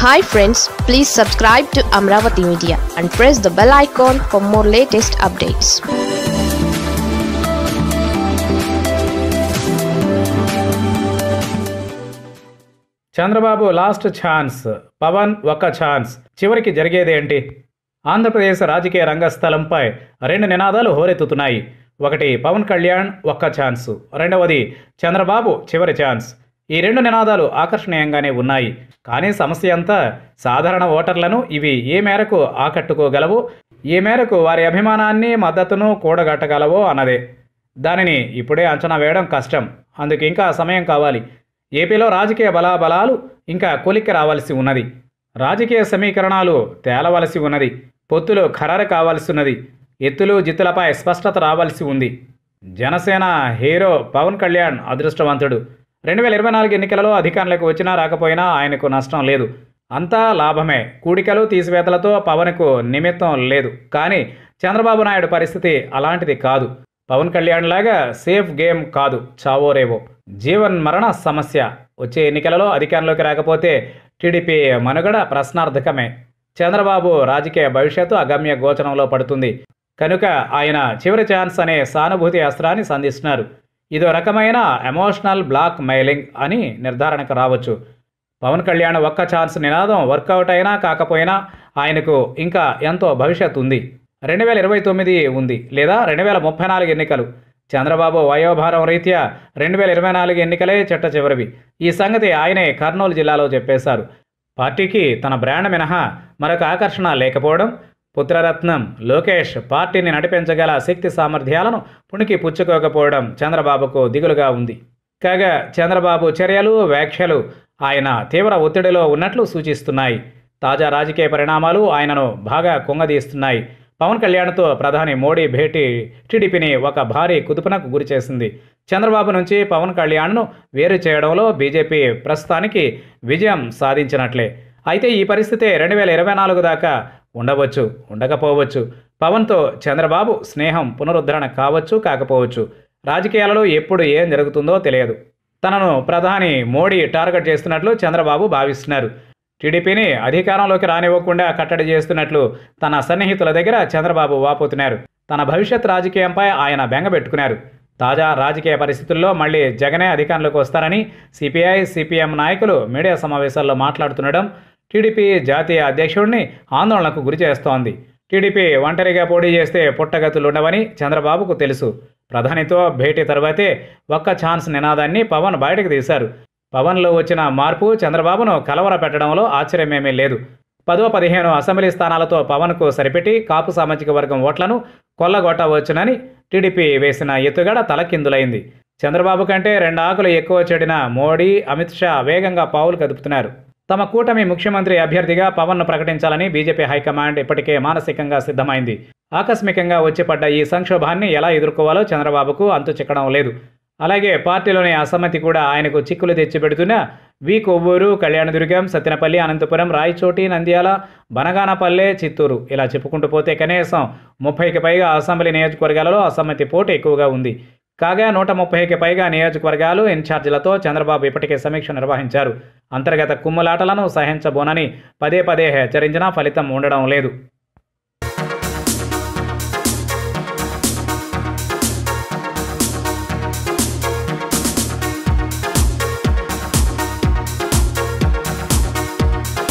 hi friends please subscribe to Amaravati media and press the bell icon for more latest updates Chandrababu last chance Pawan ఒక్క chance చివరికి జరిగేదేంటి ఆంధ్రప్రదేశ్ రాజకీయ రంగస్థలంపై రెండు నినాదాలు హోరెత్తుతున్నాయి ఒకటి పవన్ కళ్యాణ్ ఒక్క ఛాన్స్ రెండవది చంద్రబాబు చివరి ఛాన్స్ ఈ రెండు నినాదాలు ఆకర్షణీయంగానే ఉన్నాయి కానీ సమస్య అంతా సాధారణ ఓటర్లను ఇవి ఏ మేరకు ఆకట్టుకోగలవో ఏ మేరకు వారి అభిమానాన్ని మద్దతును కూడగట్టగలవో అన్నదే దానిని ఇప్పుడే అంచనా వేయడం కష్టం అందుకు ఇంకా సమయం కావాలి ఏపీలో రాజకీయ బలాబలాలు ఇంకా కొలిక్కి రావాల్సి ఉన్నది రాజకీయ సమీకరణాలు తేలవలసి ఉన్నది పొత్తులు ఖరారు కావాల్సి ఉన్నది ఎత్తులు జిత్తులపై స్పష్టత రావాల్సి ఉంది జనసేన హీరో పవన్ కళ్యాణ్ అదృష్టవంతుడు రెండు వేల ఇరవై నాలుగు ఎన్నికలలో అధికారంలోకి వచ్చినా రాకపోయినా ఆయనకు నష్టం లేదు అంతా లాభమే కూడికలు తీసివేతలతో పవన్కు నిమిత్తం లేదు కానీ చంద్రబాబు నాయుడు పరిస్థితి అలాంటిది కాదు పవన్ కళ్యాణ్ లాగా సేఫ్ గేమ్ కాదు చావోరేవో జీవన్ మరణ సమస్య వచ్చే ఎన్నికలలో అధికారంలోకి రాకపోతే టీడీపీ మనుగడ ప్రశ్నార్థకమే చంద్రబాబు రాజకీయ భవిష్యత్తు అగమ్య గోచరంలో పడుతుంది కనుక ఆయన చివరి ఛాన్స్ అనే సానుభూతి అస్త్రాన్ని సంధిస్తున్నారు ఇదో రకమైన ఎమోషనల్ బ్లాక్ మెయిలింగ్ అని నిర్ధారణకు రావచ్చు పవన్ కళ్యాణ్ ఒక్క ఛాన్స్ నినాదం వర్కౌట్ అయినా కాకపోయినా ఆయనకు ఇంకా ఎంతో భవిష్యత్తు ఉంది రెండు వేల ఇరవై తొమ్మిది ఉంది లేదా రెండు వేల ముప్పై నాలుగు ఎన్నికలు చంద్రబాబు వయోభారం రీత్యా రెండు వేల ఇరవై నాలుగు ఎన్నికలే చెట్ట చివరివి ఈ సంగతి ఆయనే కర్నూలు జిల్లాలో చెప్పేశారు పార్టీకి తన బ్రాండ్ మినహా మరొక ఆకర్షణ లేకపోవడం పుత్రరత్నం లోకేష్ పార్టీని నడిపించగల శక్తి సామర్థ్యాలను పుణికి పుచ్చుకోకపోవడం చంద్రబాబుకు దిగులుగా ఉంది కాగా చంద్రబాబు చర్యలు వ్యాఖ్యలు ఆయన తీవ్ర ఒత్తిడిలో ఉన్నట్లు సూచిస్తున్నాయి తాజా రాజకీయ పరిణామాలు ఆయనను బాగా కుంగదీస్తున్నాయి పవన్ కళ్యాణ్తో ప్రధాని మోడీ భేటీ టీడీపీని ఒక భారీ కుదుపునకు గురిచేసింది చంద్రబాబు నుంచి పవన్ కళ్యాణ్ను వేరు చేయడంలో బీజేపీ ప్రస్తుతానికి విజయం సాధించినట్లే అయితే ఈ పరిస్థితి రెండు వేల ఇరవై నాలుగు దాకా ఉండవచ్చు ఉండకపోవచ్చు పవన్తో చంద్రబాబు స్నేహం పునరుద్ధరణ కావచ్చు కాకపోవచ్చు రాజకీయాలలో ఎప్పుడు ఏం జరుగుతుందో తెలియదు తనను ప్రధాని మోడీ టార్గెట్ చేస్తున్నట్లు చంద్రబాబు భావిస్తున్నారు టీడీపీని అధికారంలోకి రానివ్వకుండా కట్టడి చేస్తున్నట్లు తన సన్నిహితుల దగ్గర చంద్రబాబు వాపోతున్నారు తన భవిష్యత్ రాజకీయంపై ఆయన బెంగపెట్టుకున్నారు తాజా రాజకీయ పరిస్థితుల్లో మళ్ళీ జగనే అధికారంలోకి వస్తారని సిపిఐ సిపిఎం నాయకులు మీడియా సమావేశాల్లో మాట్లాడుతుండడం టీడీపీ జాతీయ అధ్యక్షుడిని ఆందోళనకు గురి చేస్తోంది టీడీపీ ఒంటరిగా పోటీ చేస్తే పుట్టగతులుండవని చంద్రబాబుకు తెలుసు ప్రధానితో భేటీ తర్వాతే ఒక్క ఛాన్స్ నినాదాన్ని పవన్ బయటకు తీశారు పవన్లో వచ్చిన మార్పు చంద్రబాబును కలవర పెట్టడంలో ఆశ్చర్యమేమీ లేదు పదో పదిహేను అసెంబ్లీ స్థానాలతో పవన్కు సరిపెట్టి కాపు సామాజిక వర్గం ఓట్లను కొల్లగొట్టవచ్చునని టీడీపీ వేసిన ఎత్తుగడ తలకిందులైంది చంద్రబాబు కంటే రెండు ఆకులు ఎక్కువ చెడిన మోడీ అమిత్ షా వేగంగా పావులు కదుపుతున్నారు తమ కూటమి ముఖ్యమంత్రి అభ్యర్థిగా పవన్ను ప్రకటించాలని బీజేపీ హైకమాండ్ ఇప్పటికే మానసికంగా సిద్ధమైంది ఆకస్మికంగా వచ్చిపడ్డ ఈ సంక్షోభాన్ని ఎలా ఎదుర్కోవాలో చంద్రబాబుకు అంతు చిక్కడం లేదు అలాగే పార్టీలోని అసమ్మతి కూడా ఆయనకు చిక్కులు తెచ్చిపెడుతున్న వి కొవ్వూరు కళ్యాణదుర్గం సత్యనపల్లి అనంతపురం రాయచోటి నంద్యాల బనగానపల్లె చిత్తూరు ఇలా చెప్పుకుంటూ పోతే కనీసం ముప్పైకి పైగా అసెంబ్లీ నియోజకవర్గాలలో అసమ్మతి పోటీ ఎక్కువగా ఉంది కాగా నూట ముప్పైకి పైగా నియోజకవర్గాలు ఇన్ఛార్జీలతో చంద్రబాబు ఇప్పటికే సమీక్ష నిర్వహించారు అంతర్గత కుమ్ములాటలను సహించబోనని పదే పదే హెచ్చరించినా ఫలితం ఉండడం లేదు